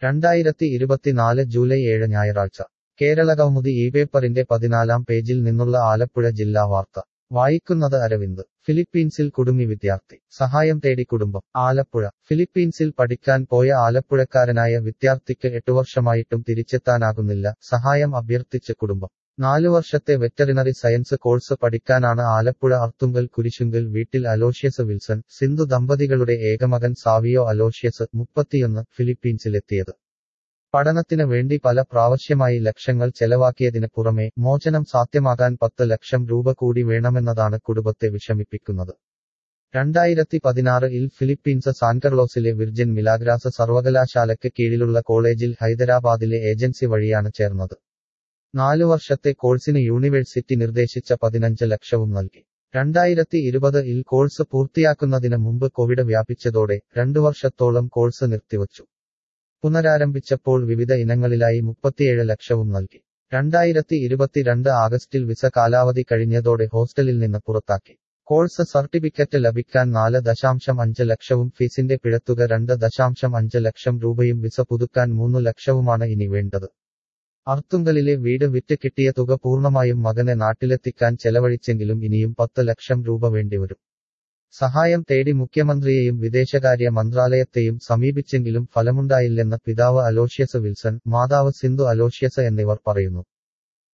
രണ്ടായിരത്തി ഇരുപത്തിനാല് ജൂലൈ ഏഴ് ഞായറാഴ്ച കേരളകൗമുദി ഈ പേപ്പറിന്റെ പതിനാലാം പേജിൽ നിന്നുള്ള ആലപ്പുഴ ജില്ലാ വാർത്ത വായിക്കുന്നത് അരവിന്ദ് ഫിലിപ്പീൻസിൽ കുടുങ്ങി വിദ്യാർത്ഥി സഹായം തേടി കുടുംബം ആലപ്പുഴ ഫിലിപ്പീൻസിൽ പഠിക്കാൻ പോയ ആലപ്പുഴക്കാരനായ വിദ്യാർത്ഥിക്ക് എട്ടു വർഷമായിട്ടും തിരിച്ചെത്താനാകുന്നില്ല സഹായം അഭ്യർത്ഥിച്ച് കുടുംബം നാലു വർഷത്തെ വെറ്ററിനറി സയൻസ് കോഴ്സ് പഠിക്കാനാണ് ആലപ്പുഴ അർത്തുങ്കൽ കുരിശുങ്കൽ വീട്ടിൽ അലോഷ്യസ് വിൽസൺ സിന്ധു ദമ്പതികളുടെ ഏകമകൻ സാവിയോ അലോഷ്യസ് മുപ്പത്തിയൊന്ന് ഫിലിപ്പീൻസിലെത്തിയത് പഠനത്തിന് വേണ്ടി പല പ്രാവശ്യമായി ലക്ഷങ്ങൾ ചെലവാക്കിയതിന് പുറമെ മോചനം സാധ്യമാകാൻ പത്ത് ലക്ഷം രൂപ കൂടി വേണമെന്നതാണ് കുടുംബത്തെ വിഷമിപ്പിക്കുന്നത് രണ്ടായിരത്തി പതിനാറ് ഇൽ ഫിലിപ്പീൻസ് സാൻകർലോസിലെ വിർജിൻ മിലാഗ്രാസ് സർവകലാശാലയ്ക്ക് കീഴിലുള്ള കോളേജിൽ ഹൈദരാബാദിലെ ഏജൻസി വഴിയാണ് ചേർന്നത് നാലു വർഷത്തെ കോഴ്സിന് യൂണിവേഴ്സിറ്റി നിർദ്ദേശിച്ച പതിനഞ്ച് ലക്ഷവും നൽകി രണ്ടായിരത്തി ഇരുപത് ഇൽ കോഴ്സ് പൂർത്തിയാക്കുന്നതിന് മുമ്പ് കോവിഡ് വ്യാപിച്ചതോടെ രണ്ടു വർഷത്തോളം കോഴ്സ് നിർത്തിവച്ചു പുനരാരംഭിച്ചപ്പോൾ വിവിധ ഇനങ്ങളിലായി മുപ്പത്തിയേഴ് ലക്ഷവും നൽകി രണ്ടായിരത്തി ഇരുപത്തിരണ്ട് ആഗസ്റ്റിൽ വിസ കാലാവധി കഴിഞ്ഞതോടെ ഹോസ്റ്റലിൽ നിന്ന് പുറത്താക്കി കോഴ്സ് സർട്ടിഫിക്കറ്റ് ലഭിക്കാൻ നാല് ദശാംശം അഞ്ച് ലക്ഷവും ഫീസിന്റെ പിഴത്തുക രണ്ട് ദശാംശം അഞ്ച് ലക്ഷം രൂപയും വിസ പുതുക്കാൻ മൂന്നു ലക്ഷവുമാണ് ഇനി വേണ്ടത് അർത്തുങ്കലിലെ വീട് വിറ്റ് കിട്ടിയ തുക പൂർണ്ണമായും മകനെ നാട്ടിലെത്തിക്കാൻ ചെലവഴിച്ചെങ്കിലും ഇനിയും പത്ത് ലക്ഷം രൂപ വേണ്ടിവരും സഹായം തേടി മുഖ്യമന്ത്രിയെയും വിദേശകാര്യ മന്ത്രാലയത്തെയും സമീപിച്ചെങ്കിലും ഫലമുണ്ടായില്ലെന്ന് പിതാവ് അലോഷ്യസ് വിൽസൺ മാതാവ് സിന്ധു അലോഷ്യസ് എന്നിവർ പറയുന്നു